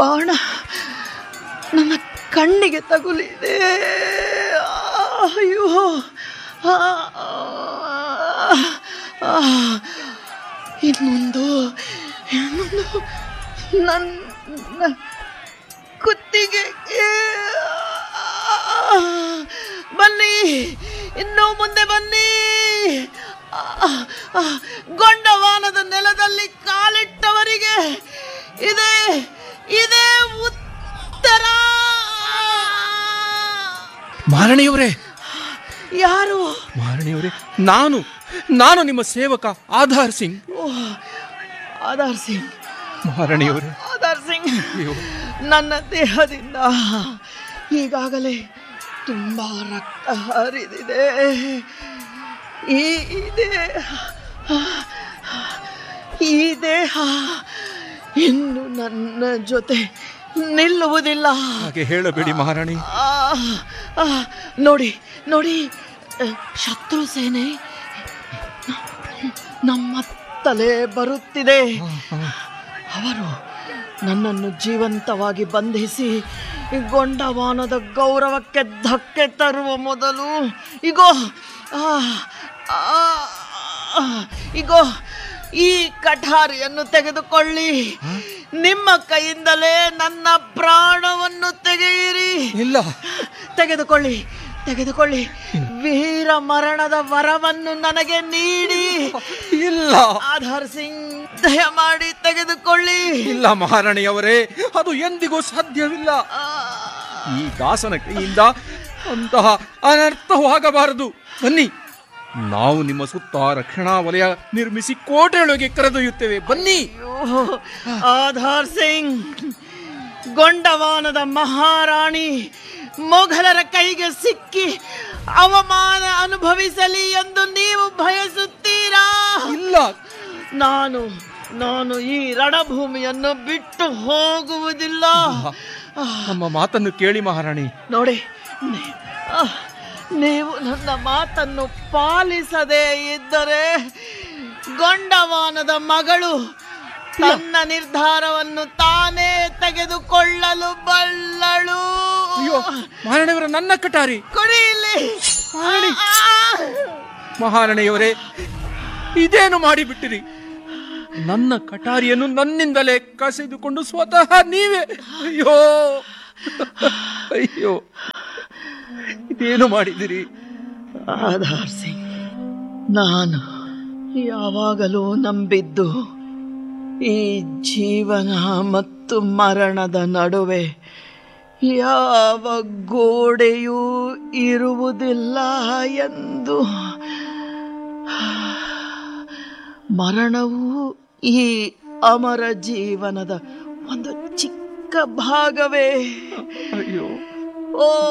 ಬಾಣ ನನ್ನ ಕಣ್ಣಿಗೆ ತಗುಲಿದೆ ಅಯ್ಯೋ ಆ, ಆ, ಇನ್ನೊಂದು ಇನ್ನೊಂದು ನನ್ನ ಕುತ್ತಿಗೆ ಬನ್ನಿ ಇನ್ನೂ ಮುಂದೆ ಬನ್ನಿ ಆ, ಆ, ಗೊಂಡವಾನದ ನೆಲದಲ್ಲಿ ಕಾಲಿಟ್ಟವರಿಗೆ ಇದೆ ಇದೇ ಉತ್ತರ ಮಹಾರಾಣಿಯವರೇ ಯಾರು ಮಹಾರಾಣಿಯವರೇ ನಾನು ನಾನು ನಿಮ್ಮ ಸೇವಕ ಆಧಾರ್ ಸಿಂಗ್ ಓ, ಆಧಾರ್ ಸಿಂಗ್ ಮಹಾರಾಣಿಯವರೇ ಆಧಾರ್ ಸಿಂಗ್ ಅಯ್ಯೋ ನನ್ನ ದೇಹದಿಂದ ಈಗಾಗಲೇ ತುಂಬ ರಕ್ತ ಹರಿದಿದೆ ಈ ಈ ದೇಹ ಈ ದೇಹ ಇನ್ನು ನನ್ನ ಜೊತೆ ನಿಲ್ಲುವುದಿಲ್ಲ ಹಾಗೆ ಹೇಳಬೇಡಿ ಮಹಾರಾಣಿ ಆ, ಆ, ನೋಡಿ ನೋಡಿ ಆ, ಶತ್ರು ಸೇನೆ ನಮ್ಮ ತಲೆ ಬರುತ್ತಿದೆ ಅವರು ನನ್ನನ್ನು ಜೀವಂತವಾಗಿ ಬಂಧಿಸಿ ಈ ಗೊಂಡವಾನದ ಗೌರವಕ್ಕೆ ಧಕ್ಕೆ ತರುವ ಮೊದಲು ಇಗೋ ಆ, ಆ, ಆ, ಇಗೋ ಈ ಕಠಾರಿಯನ್ನು ತೆಗೆದುಕೊಳ್ಳಿ ನಿಮ್ಮ ಕೈಯಿಂದಲೇ ನನ್ನ ಪ್ರಾಣವನ್ನು ತೆಗೆಯಿರಿ ಇಲ್ಲ ತೆಗೆದುಕೊಳ್ಳಿ ತೆಗೆದುಕೊಳ್ಳಿ ವೀರ ಮರಣದ ವರವನ್ನು ನನಗೆ ನೀಡಿ ಇಲ್ಲ ಆಧಾರ್ ಸಿಂಗ್ ದಯಮಾಡಿ ತೆಗೆದುಕೊಳ್ಳಿ ಇಲ್ಲ ಮಹಾರಾಣಿಯವರೇ ಅದು ಎಂದಿಗೂ ಸಾಧ್ಯವಿಲ್ಲ ಆ, ಈ ದಾಸನ ಕೈಯಿಂದ ಅಂತಹ ಅನರ್ಥವಾಗಬಾರದು ಬನ್ನಿ ನಾವು ನಿಮ್ಮ ಸುತ್ತ ರಕ್ಷಣಾ ವಲಯ ನಿರ್ಮಿಸಿ ಕೋಟೆಯೊಳಗೆ ಕರೆದೊಯ್ಯುತ್ತೇವೆ ಬನ್ನಿ ಅಯ್ಯೋ, ಆಧಾರ್ ಸಿಂಗ್ ಗೊಂಡವಾನದ ಮಹಾರಾಣಿ ಮೊಘಲರ ಕೈಗೆ ಸಿಕ್ಕಿ ಅವಮಾನ ಅನುಭವಿಸಲಿ ಎಂದು ನೀವು ಬಯಸುತ್ತೀರಾ ಇಲ್ಲ ನಾನು ನಾನು ಈ ರಣಭೂಮಿಯನ್ನು ಬಿಟ್ಟು ಹೋಗುವುದಿಲ್ಲ ಆ, ನಮ್ಮ ಮಾತನ್ನು ಕೇಳಿ ಮಹಾರಾಣಿ ನೋಡಿ ನೀ- ಆ, ನೀವು ನನ್ನ ಮಾತನ್ನು ಪಾಲಿಸದೇ ಇದ್ದರೆ ಗೊಂಡವಾನದ ಮಗಳು ತನ್ನ ನಿರ್ಧಾರವನ್ನು ತಾನೇ ತೆಗೆದುಕೊಳ್ಳಲು ಬಲ್ಲಳು ಅಯ್ಯೋ ಮಹಾರಾಣಿಯವರ ನನ್ನ ಕಟಾರಿ ಕೊಡಿ ಇಲ್ಲಿ ಮಹಾರಾಣಿ. ಆ, ಮಹಾರಾಣಿಯವರೇ ಇದೇನು ಮಾಡಿಬಿಟ್ಟಿರಿ ನನ್ನ ಕಟಾರಿಯನ್ನು ನನ್ನಿಂದಲೇ ಕಸಿದುಕೊಂಡು ಸ್ವತಃ ನೀವೇ ಅಯ್ಯೋ ಅಯ್ಯೋ ಇದೇನು ಮಾಡಿದಿರಿ ಆಧಾರ್ ಸಿಂಗ್ ನಾನು ಯಾವಾಗಲೂ ನಂಬಿದ್ದು ಈ ಜೀವನ ಮತ್ತು ಮರಣದ ನಡುವೆ ಯಾವ ಗೋಡೆಯೂ ಇರುವುದಿಲ್ಲ ಎಂದು ಮರಣವು ಈ ಅಮರ ಜೀವನದ ಒಂದು ಚಿಕ್ಕ ಭಾಗವೇ ಅಯ್ಯೋ ಓ